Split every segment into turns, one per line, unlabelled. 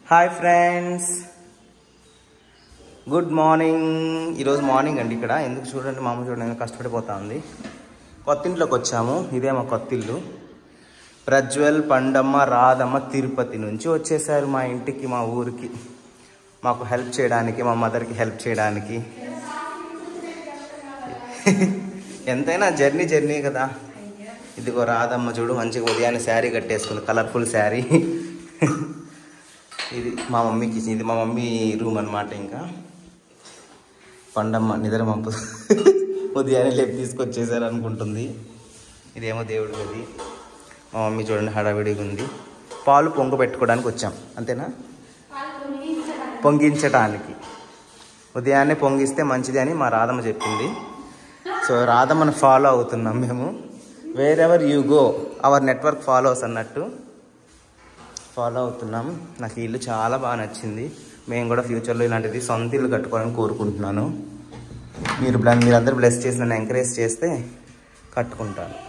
Hi friends good morning ఈరోజు morning అండి ఇక్కడ ఎందుకు చూడండి మామ చూడండి ఎంత కష్టపడిపోతా ఉంది కొత్త ఇంట్లోకి వచ్చాము ఇదే మా కొత్త ఇల్లు ప్రజ్వల్ పండమ్మ రాధమ్మ తిరుపతి నుంచి వచ్చేసారు మా ఇంటికి మా ఊరికి మాకు హెల్ప్ చేయడానికి మా మదర్కి హెల్ప్ చేయడానికి ఎంతైనా జర్నీ జర్నీ కదా ఇదిగో రాధమ్మ చూడు మంచిగా ఉదయాన్నే శారీ కట్టేసుకుంది కలర్ఫుల్ శారీ ఇది మా మమ్మీకి ఇది మా మమ్మీ రూమ్ అన్నమాట ఇంకా పండమ్మ నిద్ర పంపు ఉదయాన్నే లేపి తీసుకొచ్చేసారు అనుకుంటుంది ఇదేమో దేవుడి గది మా మమ్మీ చూడండి హడావిడిగా ఉంది పాలు పొంగ పెట్టుకోవడానికి వచ్చాం అంతేనా పొంగించటానికి ఉదయాన్నే పొంగిస్తే మంచిది అని మా రాధమ్మ చెప్పింది సో రాధమ్మని ఫాలో అవుతున్నాం మేము wherever you go our network follows అన్నట్టు ఫాలో అవుతున్నాం నాకు ఈ ఇల్లు చాలా బాగా నచ్చింది మేము కూడా ఫ్యూచర్లో ఇలాంటిది సొంత ఇల్లు కట్టుకోవాలని కోరుకుంటున్నాను మీరు బ్ల- మీరందరూ బ్లెస్ చేసి నన్ను ఎంకరేజ్ చేస్తే కట్టుకుంటాను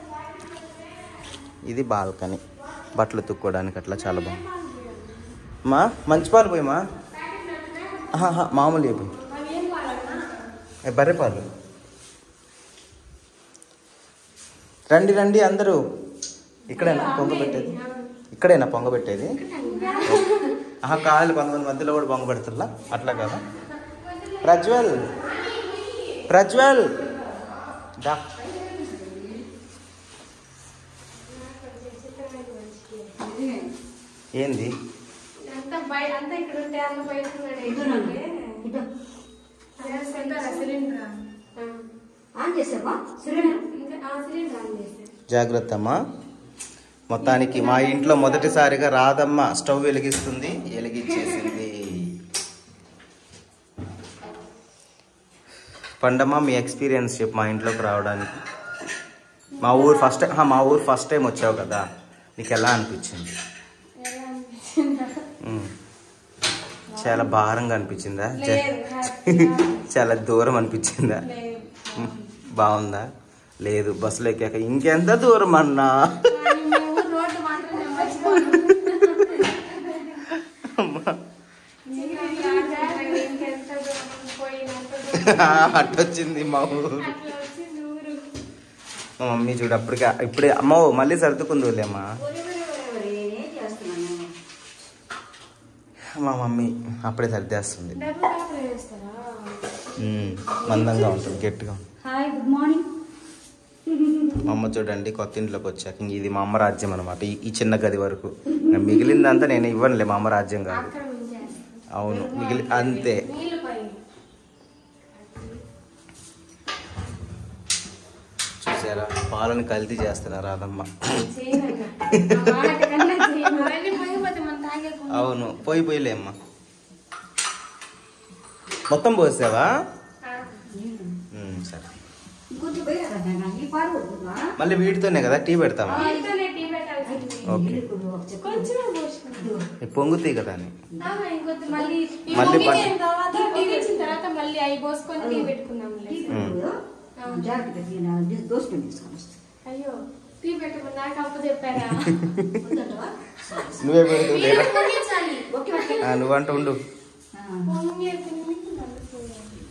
ఇది బాల్కనీ బట్టలు తుక్కోవడానికి అట్లా చాలా బాగుంది మా మంచి పాలు పోయి మా ఆహా, మామూలు పోయి ఏ, బర్రె పాలు రండి రండి అందరూ ఇక్కడేనా పొంగ పెట్టేది ఇక్కడేనా పొంగ పెట్టేది ఆహా కాదు కొంతమంది మధ్యలో కూడా పొంగ పెడుతున్నా అట్లా కదా ప్రజ్వల్ ప్రజ్వల్ దా ఏంది
అంతా బయ అంతా ఇక్కడ ఉంటే అన్న బయట ఉన్నాడు సిలిండర్
ఆన్ చేసావా సిలిండర్
ఇంకా ఆ సిలిండర్ ఆన్ చేశాను
జాగ్రత్త అమ్మా మొత్తానికి మా ఇంట్లో మొదటిసారిగా రాధమ్మ స్టవ్ వెలిగిస్తుంది వెలిగించేసింది పండమ్మ మీ ఎక్స్పీరియన్స్ చెప్పు మా ఇంట్లోకి రావడానికి మా ఊరు ఫస్ట్ మా ఊరు ఫస్ట్ టైం వచ్చావు కదా నీకు ఎలా అనిపించింది
ఎలా అనిపించిందా
ఉమ్. చాలా భారంగా అనిపించిందా చ-
లేదు
చాలా దూరం అనిపించిందా
లేదు
ఉమ్. బాగుందా లేదు బస్సులో ఎక్కాక ఇంకెంత దూరం అన్నా
కానీ మీ ఊరు రోడ్డు మాత్రం నేను మర్చిపోను ఇంకెంత దూరం పోయినంత దూరం
అట్టొచ్చింది మా ఊరు
అట్లా వచ్చింది ఊరు
మా మమ్మీ చూడు అప్పటికే ఇప్పుడే అమ్మో మళ్ళీ సర్దుకుందులేమ్మా
ఒరే ఒరే ఒరే ఒరే నేనేం చేస్తున్నాను
మా మమ్మీ అప్పుడే సర్దేస్తుంది
డబ్బులు కాపలు వేస్తారా
ఉమ్, మందంగా ఉంటుంది గట్టిగా ఉంటుంది
హాయ్ గుడ్ మార్నింగ్
మా అమ్మ చూడండి కొత్త ఇంట్లోకి వచ్చాక ఇంక ఇది మా అమ్మ రాజ్యం అనమాట ఈ ఈ చిన్న గది వరకు ఇంకా మిగిలిందంతా నేను ఇవ్వనులే మా అమ్మ రాజ్యం కాదు
అక్కడ ఉంచేస్తాను
అవును మిగిలి అంతే
నీళ్ళు పైన
చూసారా పాలను కల్తీ చేస్తున్నారు రాదమ్మ
చేయనక్క. ఆ మాట కన్నా చేయను. అవన్నీ పోయిపోతే మనం తాగేకుండా
అవును పోయి పోయిలే అమ్మ మొత్తం పోసావా ఉమ్, సరే
కొంచెం పోయా కదా నాన్న, ఈ పాలు కొడుతున్నా
మళ్ళీ వీటితోనే కదా టీ పెడతామా
ఇంట్లోనే టీ పెట్టాల్సింది
ఓకే
కొంచెమే పోసుకుంటాం
ఇవి పొంగుతాయి కదా అని
ఆహా, ఇంకొద్ది మళ్ళీ ఈ
మళ్ళీ
పొంగిన
పట్టు.
తర్వాత టీ తెచ్చిన తర్వాత మళ్ళీ అవి పోసుకొని టీ పెట్టుకుందాం
జాగ్రత్త నేను దోసుకొని తీసుకొని వస్తాను
అయ్యో టీ పెట్టుకుని నాకు అప్పు చెప్పారా
వద్దంటావా?
నువ్వే పెడుతూ
మీరు
లేదా
పొంగించాలి
ఓకే ఓకే
ఆ, నువ్వంట ఉండు
ఆ,
పొంగేసి మీకు నలుగుతుంది.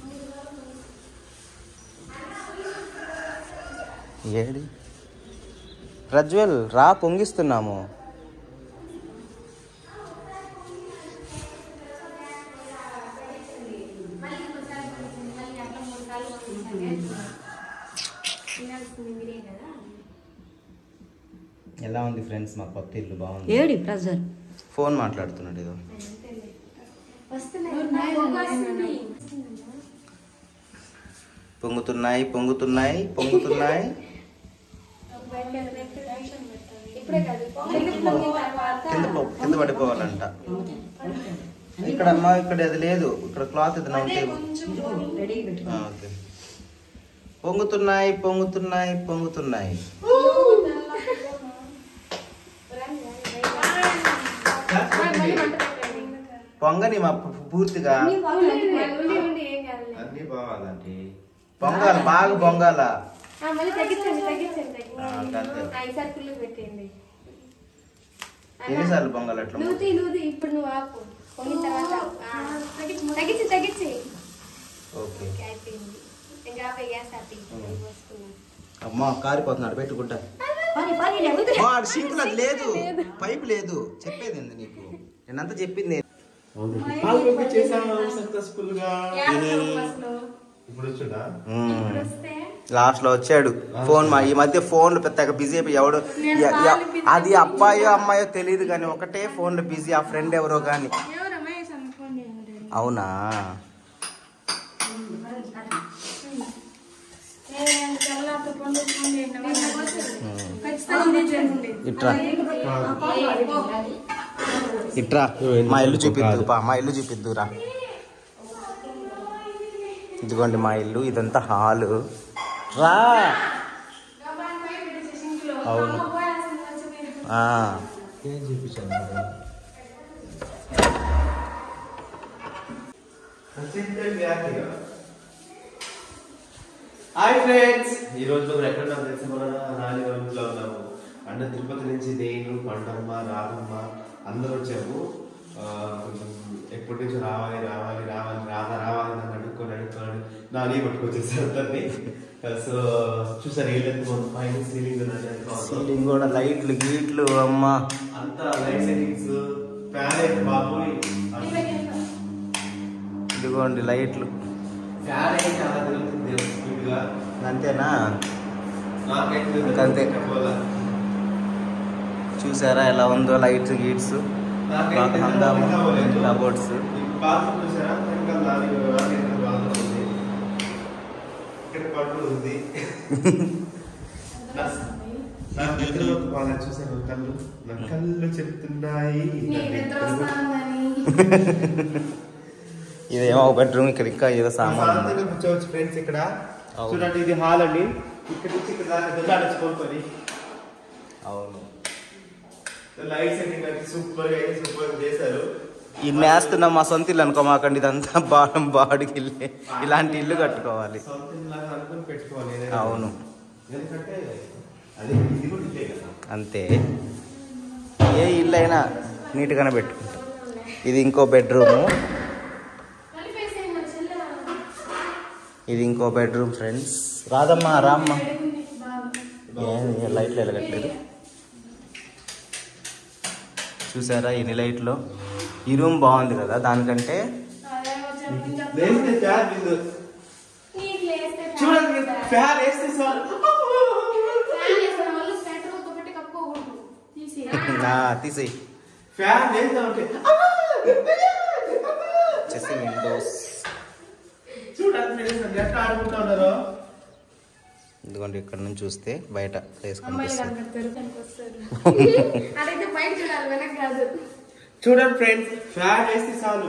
ఏడి ప్రజ్వల్ రా పొంగిస్తున్నాము
మళ్ళీ ఇంకోసారి పొంగించండి. మళ్ళీ అట్లా మూడు సార్లు పొంగించండి. తినాల్సింది మీరే కదా
ఎలా ఉంది ఫ్రెండ్స్ మా కొత్త ఇల్లు బాగుంది
ఏడి ప్రెజర్
ఫోన్ మాట్లాడుతున్నాడు ఏదో
వస్తున్నాయి వస్తున్నాయి.
పొంగుతున్నాయి పొంగుతున్నాయి పొంగుతున్నాయి
ఇప్పుడే కాదు పొంగిన తర్వాత
కింద పో- కింద పడిపోవాలంట ఇక్కడ అమ్మా ఇక్కడ అది లేదు ఇక్కడ క్లాత్ ఇది నవ్వు టేబుల్
రెడీ పెట్టుకో
ఆ, ఓకే పొంగుతున్నాయి పొంగుతున్నాయి పొంగుతున్నాయి పొంగని మా పు- పూర్తిగా
ఉండి ఉండి ఏం కాదు
అన్ని బాగాలండి పొంగాలి బాగా పొంగాల
ఆ, మళ్ళీ తగ్గించండి తగ్గించండి
ఆ, అంతే.
తగ్గించండి ఐదు సరుకులు పెట్టేయండి
ఎన్నిసార్లు పొంగాలి అట్లా
నువ్వు తీ, నువ్వు తీ. ఇప్పుడు నువ్వు ఆపు పొంగిన తర్వాత ఆపు. ఆ, తగ్గించి తగ్గించి
ఓకే
ఓకే, అయిపోయింది ఇంకా ఆపే గ్యాస్ ఆపి పోసుకున్నాను
అమ్మా కారిపోతున్నాడు పెట్టుకుంటా
పని పని లేకపోతే
వాడు సింక్ అది లేదు పైప్ లేదు చెప్పేది ఏంది నీకు నేనంతా చెప్పింది
పాలు చేసాము సక్సెస్ఫుల్ గా
అసలు
ఇప్పుడు వచ్చుడా
ఇప్పుడు వస్తే
లాస్ట్ లో వచ్చాడు ఫోన్ మా ఈ మధ్య ఫోన్లు పెద్దగా బిజీ అయిపోయి ఎవడు ఎ- ఎ- అది అబ్బాయో అమ్మాయో తెలియదు కానీ ఒకటే ఫోన్ లో బిజీ ఆ ఫ్రెండ్ ఎవరో కానీ
ఎవరు అమ్మాయి ఫోన్ చేయండి
అవునా
నేను తెల్లారితో ఫోన్ చేసి ఫోన్ చేయండి ఖచ్చితంగా ఇదే చేయండి
ఇట్రా ఇట్రా మా ఇల్లు చూపిద్దు పా మా ఇల్లు చూపిద్దురా ఇదిగోండి మా ఇల్లు ఇదంతా హాలు రా అవును ఆ,
ఏం చూపించాను హాయ్ ఫ్రెండ్స్ ఈ రోజు మనం ఎక్కడ ఉన్నాం తెలిసి మన నాని ఇంట్లో ఉన్నాము అన్న తిరుపతి నుంచి నేను పండమ్మ రాధమ్మ అందరూ వచ్చాము ఆ, కొంచెం ఎప్పటి నుంచో రావాలి రావాలి రావాలి రాధ రావాలి నన్ను అడుక్కొని అడుక్కొని నాని పట్టుకొచ్చేసారు అందరినీ సో చూసారు ఏళ్ళెందుకు పైన సీలింగ్
సీలింగ్ కూడా లైట్లు గీట్లు అమ్మ
అంతా లైట్ సెట్టింగ్స్ ఫ్యాన్ అయితే బాబోయ్
ఇదిగోండి లైట్లు
ఫ్యాన్ అయితే చాలా తిరుగుతుంది స్పీడ్ గా
అంతేనా
నాకైతే
ఇంకంతే.
పోలా.
చూసారా ఎలా ఉందో లైట్స్ గీట్స్
నాకైతే
బాగా హంగామా
ఇంకా పోలేదు.
కబోర్డ్స్
ఈ బాత్రూమ్ చూసారా వెనకాల నాలుగు వెనకాల బాత్రూమ్ ఉంది ఇక్కడ పట్టు ఉంది నా- నా నిద్ర బాగా చూసాను కళ్ళు నా కళ్ళు చెప్తున్నాయి
ఇదేమో ఒక బెడ్రూమ్ ఇక్కడ ఇంకా ఏదో సామాన్ ఉంది.
సాయంత్రం కూర్చోవచ్చు ఫ్రెండ్స్ ఇక్కడ
అవును.
చూడండి ఇది హాల్ అండి ఇక్కడ నుంచి ఇక్కడ దాకా దొల్లాడచ్చు కోరుకొని
అవును
లైట్ సెట్టింగ్ అయితే సూపర్ గా అయితే సూపర్ గా చేశారు
ఈ నేస్తున్నాం మా సొంత ఇల్లు అనుకో మాకండి ఇదంతా బాడం బాడికి ఇల్లే ఇలాంటి ఇల్లు కట్టుకోవాలి
సొంత లాగా అనుకుని పెట్టుకోవాలి ఏదైనా.
అవును
ఎందుకంటే అది ఇది కూడా ఇల్లే కదా
అంతే ఏ ఇల్లు అయినా నీట్గానే పెట్టుకుంటాం ఇది ఇంకో బెడ్రూము ఇది ఇంకో బెడ్రూమ్ ఫ్రెండ్స్ రాదమ్మా రామ్మ ఏం లైట్లు వెలగట్లేదు చూసారా ఎన్ని లైట్లు ఈ రూమ్ బాగుంది కదా దానికంటే
లేస్తే ఫ్యాన్ బిందు చూడండి ఫ్యాన్ వేస్తే సార్
నా తీసేయి
ఫ్యాన్ వేస్తా ఉంటే
వచ్చేసి విండోస్
చూడండి ఫ్రెండ్స్ ఎట్లా ఆడుకుంటా ఉన్నారో
ఇదిగోండి ఇక్కడ నుంచి చూస్తే బయట ప్లేస్ కనిపిస్తుంది
అదైతే బయట చూడాలి వెనక కాదు
చూడండి ఫ్రెండ్స్ ఫ్యాన్ వేస్తే చాలు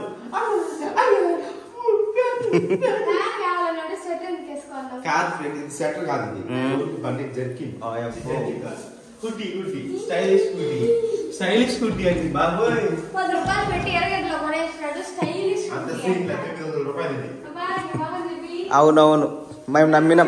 ఫ్యాన్ కావాలన్నాడు స్వెటర్ వేసుకోవాలి
కాదు ఫ్రెండ్ ఇది సెటర్ కాదు ఇది
మ్మ్.
బండి జర్కిన్
ఆ, అబ్బో.
Hoodie hoodie stylish hoodie stylish hoodie అది బాబోయ్
పది రూపాయలు పెట్టి ఎరగట్లో కొనేసినాడు స్టైలిష్
అంత సీన్ లెక్క ఎనిమిది వందల రూపాయలు ఇది
అవునవును మేము నమ్మినాం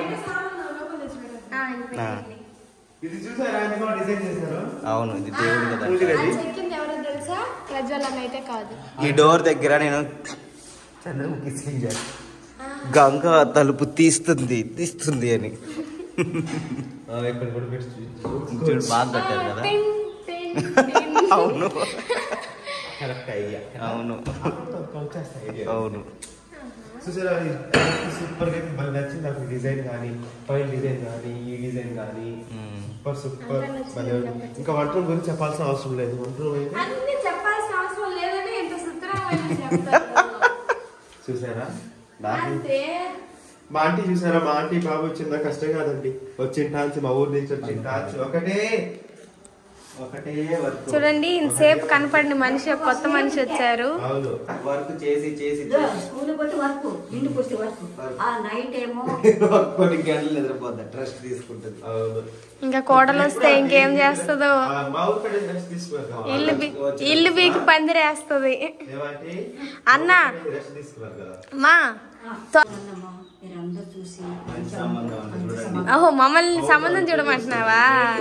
ఆ.
ఇది చూసారా అది కూడా డిజైన్ చేశారు
అవును ఇది దేవుడి కదా
పూజ గది
చెక్కింది ఎవరో తెలుసా ప్రజ్వలన అయితే కాదు
ఈ డోర్ దగ్గర నేను చంద్రముఖి శ్రీజ గంగ తలుపు తీస్తుంది తీస్తుంది అని
ఆ, ఇక్కడ కూడా పెట్టి
చూడు బాగా కట్టారు కదా
టిన్, టిన్, టిన్.
అవును
కరెక్ట్ ఐడియా
అవును అవును
చూసారా సూపర్ గా మళ్ళీ నచ్చింది నాకు డిజైన్ కానీ పైన డిజైన్ కానీ ఈ డిజైన్ కానీ
మ్మ్.
సూపర్ సూపర్ భలే ఉంది. ఇంకా వంట రూమ్ గురించి చెప్పాల్సిన అవసరం లేదు వంట రూమ్ అయితే
అన్ని చెప్పాల్సిన అవసరం లేదని ఎంత సుతరామైన చెప్తారు
చూసారా నాకు
అంతే
మా ఆంటీ చూసారా మా ఆంటీ బాబు వచ్చిందా కష్టం కాదండి వచ్చింటాంచి మా ఊరి నుంచి వచ్చింటాంచి ఒకటే ఒకటే వర్క్
చూడండి ఇంతసేపు కనపడిన మనిషి ఒక కొత్త మనిషి వచ్చారు
అవును
వర్క్ చేసి చేసి
స్కూల్ పోతే వర్క్ ఇంటికి వస్తే వర్క్ ఆ నైట్ ఏమో
కొన్ని గంటలు నిద్రపోద్ది ట్రస్ట్ తీసుకుంటుంది
అవును
ఇంకా కోడలు వస్తే ఇంకేం చేస్తుందో
ఆ, మా ఊరి కಡೆ రెస్ట్ తీసుకోవాలి
ఇల్లు బీ ఇల్లు బీకి పందిరేస్తుంది
ఏమంటే
అన్న
రెస్ట్ తీసుకున్నారు కదా
మా తో-
అన్నమ్మా మీరందరూ చూసి
మంచి సంబంధం అంటే
మంచి
చూడండి.
సంబంధం.
ఓహో మమ్మల్ని సంబంధం చూడమంటున్నావా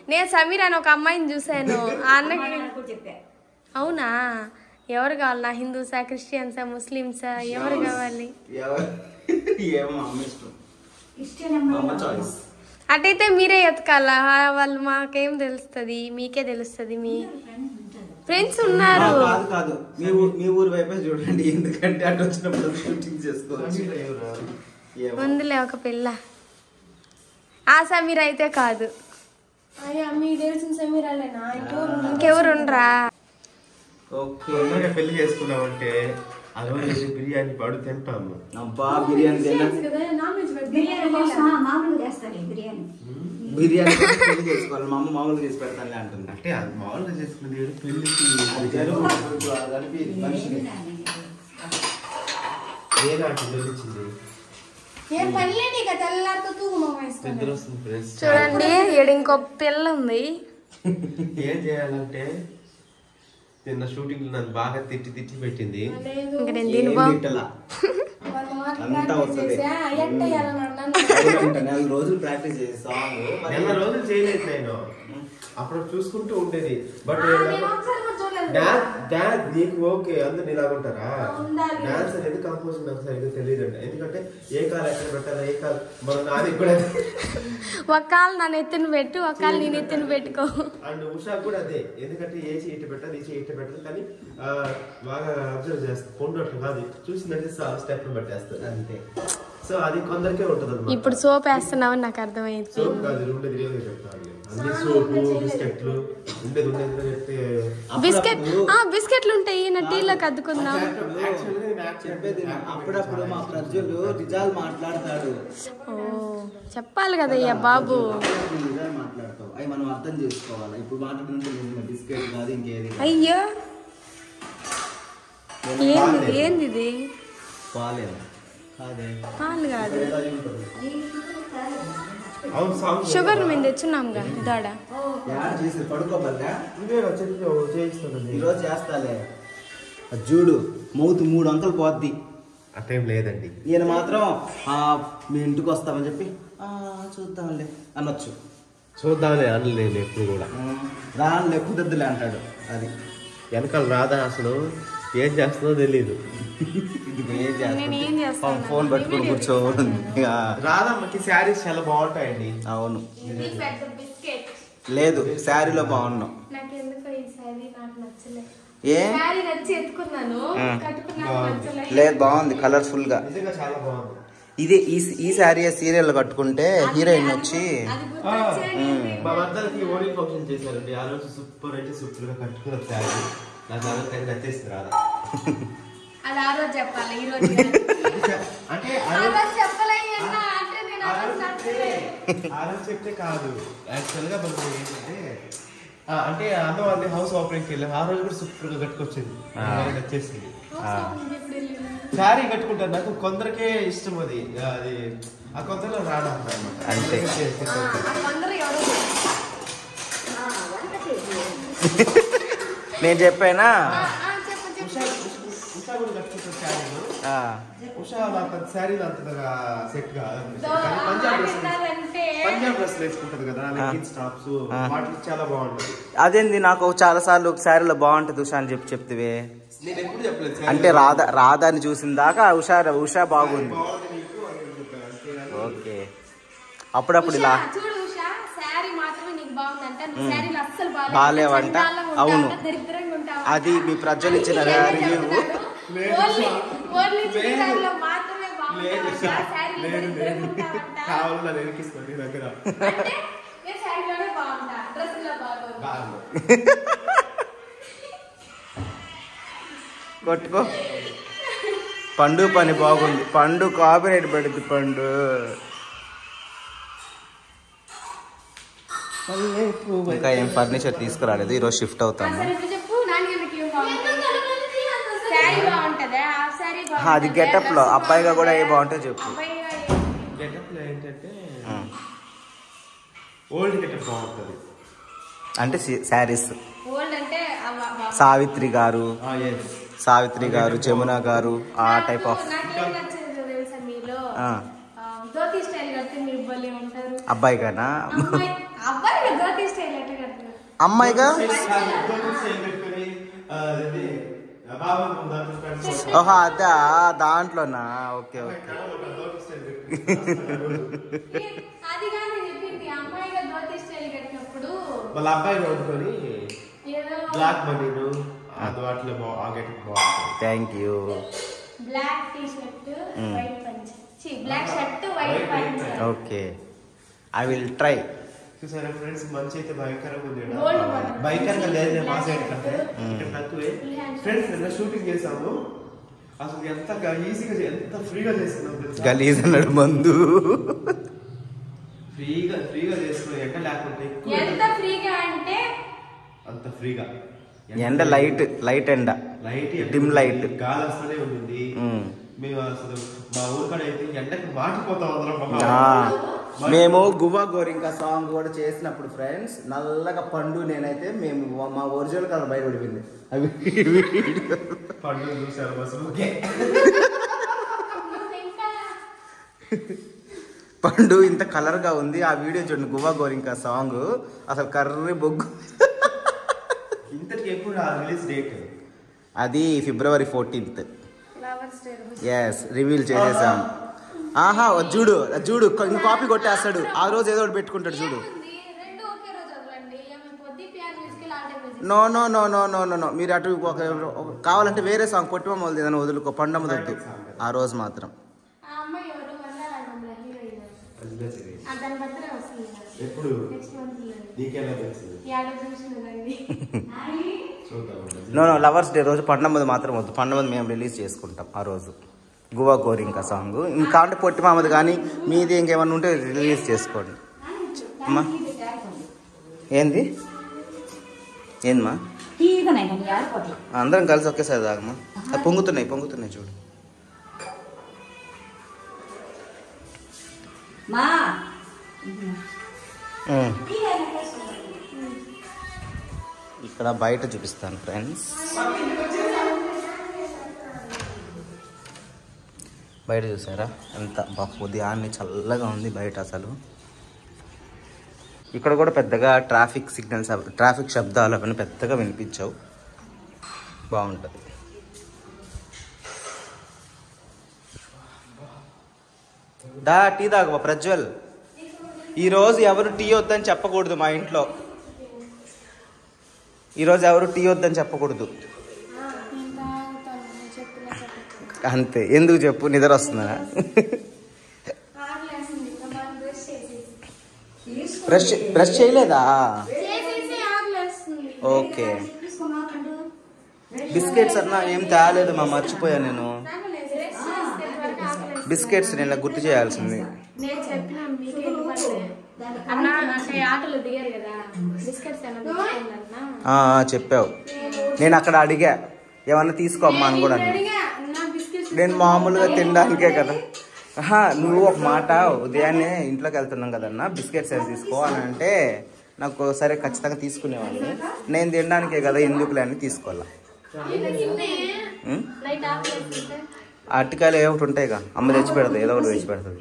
నేను సమీర్ అని ఒక అమ్మాయిని చూశాను ఆ అన్నకి
కూడా చెప్పా
అవునా ఎవరు కావాలి నా హిందూసా క్రిస్టియన్సా ముస్లిమ్సా ఎవరు కావాలి
ఎవరు ఏమో అమ్మ ఇష్టం
క్రిస్టియన్
అమ్మ
అమ్మాయి
చాయిస్
అటైతే మీరే ఎతకాలా ఆ, వాళ్ళు మాకేం తెలుస్తుంది మీకే తెలుస్తుంది మీ ఫ్రెండ్స్ ఉన్నారు
కాదు కాదు మీ ఊ- మీ ఊరి వైపే చూడండి ఎందుకంటే అటు వచ్చినప్పుడు షూటింగ్ చేసుకోవచ్చు ఏమో.
ముందులే ఒక పిల్ల ఆ సమీర్ అయితే కాదు అయ్యా మీకు తెలిసిన సమీరాలేనా ఇంకెవరు ఉండరా
ఓకే
తొందరగా పెళ్లి చేసుకున్నామంటే ఆ రోజు వెళ్ళి బిర్యానీ పడు తింటాము
అబ్బా బిర్యానీ తిన్నా
బిర్యానీ కోసం ఆ, మామూలుగా చేస్తారు బిర్యానీ
బిర్యానీ కోసం పెళ్లి చేసుకోవాలి మా అమ్మ మామూలుగా చేసి పెడతానులే అంటుంది
అంటే అది మామూలుగా చేసుకునేది వేరు, పెళ్లికి
అది జరుగు. ఇప్పుడు అది కలిపి మనిషిని
ఏ నాటి ఇచ్చింది
ఏ పల్లె నీకు తెల్లారితో తూగు
నిద్ర వస్తుంది ఫ్రెండ్స్
చూడండి ఈడ ఇంకో పిల్ల ఉంది
ఏం చేయాలంటే నిన్న షూటింగ్ నన్ను బాగా తిట్టి తిట్టి పెట్టింది
ఇంక నేను దీని
ఏం
బాబు
తిట్టలా. అంతా వస్తుంది నెల రోజులు ప్రాక్టీస్ చేసి సాంగ్
నెల రోజులు చేయలేదు నేను అప్పుడు చూసుకుంటూ ఉండేది బట్ డాన్స్ నీకు ఓకే అందరు ఇలాగుంటారా డాన్స్ అనేది కంపోజ్ నాకు సరిగ్గా తెలియదు అండి ఎందుకంటే ఏ కాలు ఎక్కడ పెట్టాలి ఏ కాలు మన నాది కూడా
ఒక కాలు నా నెత్తిన పెట్టు ఒక కాలు నీ నెత్తిన పెట్టుకో
అండ్ ఉషా కూడా అదే ఎందుకంటే ఏ చేయి ఇటు పెట్టాలి ఈ చేయి ఇటు పెట్టాలి కానీ ఆ, బాగా అబ్జర్వ్ చేస్తుంది పొండు అట్లా కాదు చూసిందంటే స్టెప్ పెట్టేస్తుంది
అంతే
సో అది కొందరికే ఉంటుంది
ఇప్పుడు సోప్ వేస్తున్నావని నాకు అర్థమైంది
సోప్ కాదు ఉండేది రియల్గా చెప్తాను అన్ని సోపు బిస్కెట్లు ఉండేది ఉండేది కూడా చెప్తే
బిస్కెట్ ఆ బిస్కెట్లు ఉంటాయి నా టీలోకి అద్దుకుందాం
యాక్చువల్గా నేను యాక్ట్
చెప్పేది విను. అప్పుడప్పుడు మా ప్రజలు నిజాలు మాట్లాడతాడు
ఓ చెప్పాలి కదా అయ్యా బాబు
అప్పుడప్పుడు నిజాలు మాట్లాడతావు అవి మనం అర్థం చేసుకోవాలి ఇప్పుడు మాట్లాడుతుంటే నిజమే. బిస్కెట్ కాదు ఇంకేది కాదు.
అయ్యో ఏంది ఏంది ఇది
పాలేము కాదే
పాలు కాదు
ఏదో అయి ఉంటుంది.
అవును సాంగ్
షుగర్ మేము తెచ్చున్నాంగా దోడ
యాడ్ చేసి పడుకోబల్లా
ఇవే చెప్పి చేయిస్తానండి
ఈరోజు చేస్తాలే అది చూడు మౌత్ మూడు అంకలు పోద్ది
అట్టేం లేదండి
ఈయన మాత్రం ఆ, మీ ఇంటికి వస్తామని చెప్పి "ఆ, చూద్దాంలే అనొచ్చు
చూద్దాంలే అనలేదు ఎప్పుడు కూడా
రానులే కుదరదులే అంటాడు అది
వెనకాల రాదా అసలు ఏం చేస్తుందో తెలియదు
ఇదిగో ఏం
నేను ఏం
చేస్తాను
చేస్తాను?
ఫోన్ పట్టుకుని కూర్చోండి
రాధమ్మకి శారీస్ చాలా బాగుంటాయండి
అవును
ఇది పెద్ద బిస్కెట్
లేదు శారీలో బాగున్నాం
నాకెందుకో ఈ శారీ నాకు నచ్చలే
ఏ
శారీ నచ్చి ఎత్తుకున్నాను
ఆ.
కట్టుకున్నాను నచ్చలే
లేదు బాగుంది కలర్ఫుల్ గా
నిజంగా చాలా బాగుంది
ఇది ఈ ఈ శారీ సీరియల్ కట్టుకుంటే హీరోయిన్ వచ్చి
అది గుర్తొచ్చేయండి
మా మద్దలకి ఓడి ఫంక్షన్ చేశారండి ఆ రోజు సూపర్ అంటే సూపర్ గా కట్టుకున్న శారీ నాకు అలా తెగ నచ్చేసింది రాధా
అది ఆ రోజు చెప్పాలి ఈ రోజు కాదు.
అంటే
ఆ
ఆ రోజు-
రోజు చెప్పలే అన్నా అంటే నేను
ఆ
ఆ రోజు
రోజు చెప్తే
నచ్చలే
ఆ రోజు చెప్తే కాదు యాక్చువల్ గా మనకి ఏంటంటే ఆ, అంటే అన్న వాళ్ళని హౌస్ ఓపెనింగ్కి వెళ్ళాం ఆ రోజు కూడా సూపర్ గా కట్టుకొచ్చింది నాకు నచ్చేసింది
ఇప్పుడు వెళ్ళింది.
శారీ కట్టుకుంటారు నాకు కొందరికే ఇష్టం అది అది ఆ కొందరు రాడా అనమాట
అంతే.
ఆ, ఆ కొందరు ఎవరో
వంట చేసి
నేను చెప్పానా
ఆ, ఆ, చెప్పు చెప్పు
ఉషా ఉషా- ఉషా కూడా కట్టుకుంటారు శారీలు
ఆ,
ఉషా నాకు అది శారీలు అంతగా సెట్ కాదు
దో,
కానీ
ఆ
పంజాబ్
మాట
డ్రెస్
విన్నారంటే
పంజాబ్ డ్రెస్ వేసుకుంటది కదా లెగ్గిన్స్ టాప్స్
ఆ.
వాటికి చాలా బాగుంటది
అదేంది నాకు చాలా సార్లు ఒక శారీలో బాగుంటుంది ఉషా అని చెప్పి చెప్తివే
నేను ఎప్పుడు చెప్పలేదు శారీ
అంటే రాధా రాధాని చూసిన దాకా ఉషా ఉషా బాగుంది
బాగుంది నీకు అని నేను చెప్పాను అంతేగాని
ఓకే అప్పుడప్పుడు ఇలా
ఉషా, చూడు ఉషా శారీ మాత్రమే నీకు బాగుందంట నువ్వు శారీలు అస్సలు బాగాలేవు.
బాలేవంట.
చండాలంగా ఉంటావంట,
అవును.
దరిద్రంగా ఉంటావంట.
అది మీ ప్రజలు ఇచ్చిన
అని ఈయనే
రివ్యూ.
చెప్తున్నాడు.
లేదు
ఓన్లీ-
ఉషా.
ఓన్లీ
లేదు.
చూడటాల్లో మాత్రమే
లేదు
బాగుంటావంట.
ఉషా.
శారీలు
లేదు
దరిద్రంగా
లేదు
ఉంటావంట.
కావాలి నన్ను ఎరికిస్తాను నీ దగ్గర
అంటే నేను శారీలోనే బాగుంటా డ్రెస్సుల్లో బాగోదు
బాగుంది.
కొట్టుకో పండు పని బాగుంది పండు కాపీరైట్ పెడుద్ది పండు ఇంకా ఏం ఫర్నిచర్ తీసుకురాలేదు ఈరోజు షిఫ్ట్ అవుతాము
అసలు ఇప్పుడు చెప్పు నాన్నగారికి ఏం బాగుంటుంది శారీ బాగుంటదా ఆ శారీ
ఆ, అది getup లో. అబ్బాయిగా కూడా ఏ బాగుంటుందో చెప్పు.
అబ్బాయిగా ఏ-
గెటప్ లో ఏంటంటే
ఉమ్.
ఓల్డ్ గెటప్ బాగుంటుంది
అంటే శారీస్
ఓల్డ్ అంటే అవ- అవ-
సావిత్రి గారు
ఆ, yes.
సావిత్రి గారు జమున గారు ఆ టైప్ ఆఫ్
నాకు- నాకేం నచ్చదు తెలుసా మీలో
ఆ.
ఆ, ధోతి స్టైల్ కడితే మీరు భలే ఉంటారు
అబ్బాయి గానా
అమ్మాయి అబ్బాయి ధోతి స్టైల్
అమ్మాయిగా ఓహో అదా దాంట్లోనా ఓకే ఓకే
అది కానీ చెప్పింది అమ్మాయిగా ధోతి స్టైల్ కట్టినప్పుడు
వాళ్ళ అబ్బాయి కొనుక్కొని
ఏదో
బ్లాక్ మనీను అది వాటిలో బా- ఆ గట్టి బాగుంటుంది
thank you
black T shirt white పంచ్ చి బ్లాక్ షర్ట్ వైట్ పంచ్
ఓకే ఐ విల్ ట్రై
చూసారా ఫ్రెండ్స్ మంచి అయితే భయంకరంగా ఉంది ఈడ.
Gold one.
భయంకరంగా లేదు మా సైడ్
Black
కంటే
shirt.
ఇక్కడ తక్కువే
Full hands.
ఫ్రెండ్స్ నిన్న షూటింగ్ చేసాము అసలు ఎంత ఈజీగా ఎంత ఫ్రీగా చేసుకున్నాం తెలుసా?
గలీజ్ అన్నాడు మందు
ఫ్రీగా ఫ్రీగా చేసుకున్నాం ఎండ లేకుండా ఎక్కువ
ఎంత ఫ్రీగా అంటే
అంత ఫ్రీగా
ఎండ లైట్ లైట్ ఎండ
లైట్
Dim light.
గాలి వస్తూనే ఉంటుంది
మ్మ్.
మేము అసలు మా ఊరు కాడ అయితే ఎండకి మాటిపోతాం అందరం పాపం.
ఆ, మేము గువ్వా గోరింక సాంగ్ కూడా చేసినప్పుడు ఫ్రెండ్స్ నల్లగా పండు నేనైతే మేము మా ఒరిజినల్ కలర్ బయట పడిపోయింది అవి
పండుగ చూసారు బస్సు ఓకే
నువ్వు ఇంకా
పండు ఇంత కలర్ గా ఉంది ఆ వీడియో చూడండి గువ్వా గోరింక సాంగ్ అసలు కర్రీ బొగ్గు
ఇంతటికి ఎప్పుడు రిలీజ్ డేట్
అది ఫిబ్రవరి ఫోర్టీన్త్
ఫ్లవర్స్ డే రోజు
ఎస్ రివీల్ చేసేసాం ఆహా చూడు చూడు ఇంకో కాపీ కొట్టేస్తాడు ఆ రోజు ఏదో ఒకటి పెట్టుకుంటాడు చూడు
ఏముంది? రెండు ఒకే రోజు వదలండి ఏమి పొద్దు పిఆర్ మ్యూజిక్ ఆడే music
no no no no no no no మీరు అటు ఒక ఒక- కావాలంటే వేరే సాంగ్ పొట్టిమ మొదలు ఏదైనా వదులుకో పండమ వద్దు ఆ రోజు మాత్రం
ఆ అమ్మాయి ఎవరు వల్లారాడంలో హీరోయిన్
అది
దాని బర్త్డే వస్తుంది కదా.
ఎప్పుడు
నెక్స్ట్ మంత్
నీకెలా తెలిసింది
యాడ చూసినదండి
చూద్దాం
నో నో లవర్స్ డే రోజు పండమది మాత్రం వద్దు పండమది మేము రిలీజ్ చేసుకుంటాం ఆ రోజు గువా కోరింక సాంగ్ ఇంకా అంటే పొట్టి మామది కానీ మీది ఇంకేమన్నా ఉంటే రిలీజ్ చేసుకోండి అమ్మా ఏంది ఏందమ్మా
తీగనే కానీ ఆరిపోతాయి
అందరం కలిసి ఒకేసారి తాగమ్మా అది పొంగుతున్నాయి పొంగుతున్నాయి చూడు
మా
ఉమ్. ఇక్కడ బయట చూపిస్తాను ఫ్రెండ్స్ బయట చూసారా ఎంత బా ఉదయాన్నే చల్లగా ఉంది బయట అసలు ఇక్కడ కూడా పెద్దగా ట్రాఫిక్ సిగ్నల్స్ అవ- ట్రాఫిక్ శబ్దాలు అవన్నీ పెద్దగా వినిపించవు బాగుంటుంది దా టీ తాగవా ప్రజ్వల్ ఈరోజు ఎవరు టీ వద్దని చెప్పకూడదు మా ఇంట్లో ఈరోజు ఎవరు టీ వద్దని చెప్పకూడదు
నేను తాగుతాను నేను చెప్పిన చెప్పు
అంతే ఎందుకు చెప్పు నిద్ర వస్తుందా
ఆకలేస్తుంది ఇంకా మనం బ్రష్ చేసేసి
బ్రష్ బ్రష్ చేయలేదా
చేసేసి ఆకలేస్తుంది
ఓకే బిస్కెట్స్ అన్నా ఏం తేలేదు మా మర్చిపోయా నేను
నాకు లేదు బ్రష్ చేస్తే వరకు ఆకలేస్తుంది
బిస్కెట్స్ నేను గుర్తు చేయాల్సింది
నేను చెప్పిన మీకే ఇవ్వలే అన్న అంటే ఆటోలో దిగారు కదా బిస్కెట్స్ ఏమన్నా తీసుకోండి అన్న
ఆ, ఆ, చెప్పావు నేను అక్కడ అడిగా ఏమన్నా తీసుకో అమ్మా అని కూడా అన్నా.
అడిగా నా బిస్కెట్స్
నేను మామూలుగా తినడానికే కదా ఆహా, నువ్వు ఒక మాట ఉదయాన్నే ఇంట్లోకి వెళ్తున్నాం కదన్నా బిస్కెట్స్ ఏం తీసుకో అని అంటే నాకు సరే ఖచ్చితంగా తీసుకునేవాడిని నేను తినడానికే కదా ఎందుకులే అని తీసుకోవాలా ఉం?
లైట్ ఆఫ్ చేస్తుంటే
అరటికాయలు ఏ ఒకటి ఉంటాయిగా అమ్మ తెచ్చి పెడతాయి ఏదో ఒకటి తెచ్చి పెడుతుంది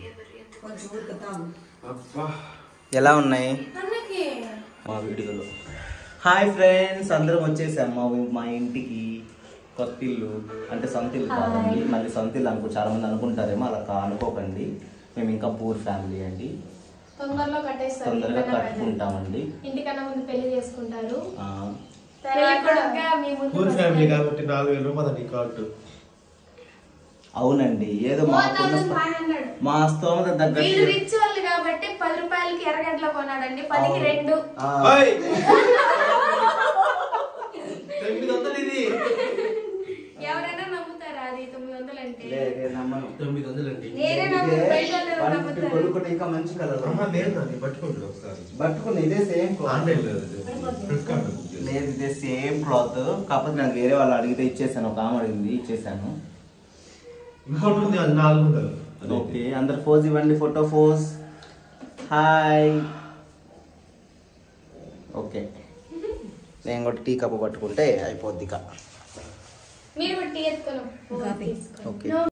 అబ్బా
ఎలా ఉన్నాయి
అన్నకి
మా వీడియోలో హాయ్ ఫ్రెండ్స్ అందరం వచ్చేసాం మా ఊ- మా ఇంటికి కొత్త ఇల్లు అంటే సొంత ఇల్లు కాదండి మళ్ళీ సొంత ఇల్లు అనుకో చాలా మంది అనుకుంటారేమో అలా కా- అనుకోకండి మేము ఇంకా పూర్ ఫ్యామిలీ అండి
తొందరలో కట్టేస్తారు
తొందరగా
ఇంటికన్నా ముందు.
కట్టుకుంటామండి
ఇంటికన్నా ముందు పెళ్లి చేసుకుంటారు
ఆ,
పెళ్లి కొడుకుగా మీ ముందు
పూర్ ఫ్యామిలీ కాబట్టి నాలుగు వేల రూపాయలు నీ కార్డు
అవునండి ఏదో మాకున్న స్థ-
4500.
మా స్తోమత
వీళ్ళు
తగ్గట్టు
రిచ్ వాళ్ళు కాబట్టి పది రూపాయలకి ఎర్రగడ్డలో కొన్నాడండి పదికి
అవును.
రెండు
ఆ,
ఓయ్! తొమ్మిది వందలు ఇది
ఎవరైనా నమ్ముతారా అది తొమ్మిది వందలు అంటే
లే, లే, నమ్మను.
తొమ్మిది వందలు అండి
నేనే
ఇదే
నమ్ము బయట వాళ్ళు ఎవరు
150
నమ్ముతారు
కొనుక్కుంటే ఇంకా మంచి కలర్
లేదు నాది పట్టుకోండి ఒకసారి
పట్టుకుని ఇదే సేమ్
ఆన్లైన్ లో ఫ్లిప్కార్ట్
లేదు ఇదే సేమ్ క్లాత్ కాకపోతే నేను వేరే వాళ్ళు అడిగితే ఇచ్చేసాను ఒక ఆమె అడిగింది ఇచ్చేసాను
ఇంకోటి ఉంది అది నాలుగు వందలు
ఓకే అందరు ఫోజ్ ఇవ్వండి ఫోటో ఫోజ్ హాయ్ ఓకే నేను కూడా టీ కప్పు పట్టుకుంటే అయిపోద్ది ఇక
మీరు టీ ఎత్తుకొని
కాపీ.
తీసుకోండి
ఓకే
No,